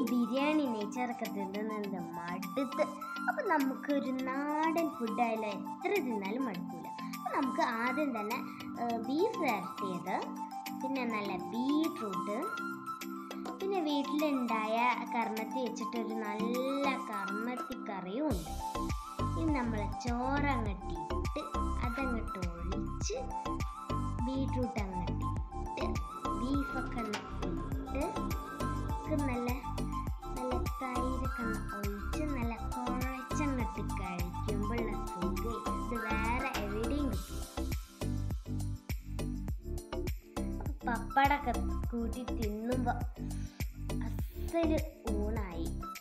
ബിരിയാണി നെയ്ച്ചോറൊക്കെ തിന്നുന്നത് മടുത്ത് അപ്പം നമുക്കൊരു നാടൻ ഫുഡായാലും എത്ര തിന്നാലും മടുക്കൂല അപ്പം നമുക്ക് ആദ്യം തന്നെ ബീഫ് വരട്ടിയത് പിന്നെ നല്ല ബീട്രൂട്ട് പിന്നെ വീട്ടിലുണ്ടായ കർമ്മത്തി വെച്ചിട്ട് ഒരു നല്ല കർമ്മത്തി കറിയും ഉണ്ട് ഇനി നമ്മൾ ചോറങ്ങട്ടിട്ട് അതങ്ങോട്ട് ഒഴിച്ച് ബീട്രൂട്ട് അങ്ങട്ടിട്ട് ബീഫൊക്കെ അങ്ങട്ടിട്ട് ഒക്കെ നല്ല നല്ല തൈരൊക്കെ ഒന്ന് ഒഴിച്ച് നല്ല കുഴച്ചങ്ങട്ട് കഴിക്കുമ്പോഴുള്ള സുഖം ഇത് വേറെ എവിടെയും കിട്ടില്ല പപ്പടൊക്കെ കൂട്ടി തിന്നുമ്പോൾ അസല് ഊണായി